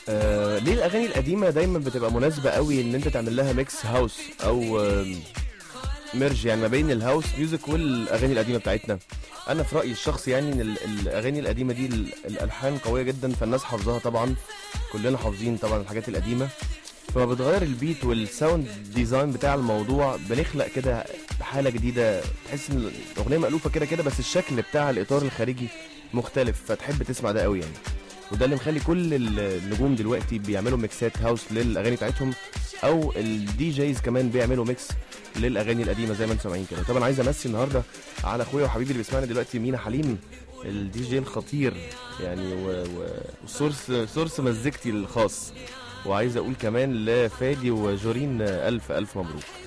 آه ليه الاغاني القديمه دايما بتبقى مناسبه قوي ان انت تعمل لها ميكس هاوس او آم، ميرج يعني ما بين الهاوس ميوزك والاغاني القديمه بتاعتنا انا في رايي الشخصي يعني ان ال- الاغاني القديمه دي ال- الالحان قويه جدا فالناس حافظاها طبعا كلنا حافظين طبعا الحاجات القديمه فما بتغير البيت والساوند ديزاين بتاع الموضوع بنخلق كده حاله جديده تحس ان الاغنيه مالوفه كده كده بس الشكل بتاع الاطار الخارجي مختلف فتحب تسمع ده قوي يعني وده اللي مخلي كل النجوم دلوقتي بيعملوا ميكسات هاوس للاغاني بتاعتهم او الدي جيز كمان بيعملوا ميكس للاغاني القديمه زي ما انتم سامعين كده طبعا عايز امسي النهارده على اخويا وحبيبي اللي بيسمعنا دلوقتي مينا حليم الدي جي الخطير يعني و... و... وسورس سورس مزيكتي الخاص وعايز اقول كمان لفادي وجورين الف الف مبروك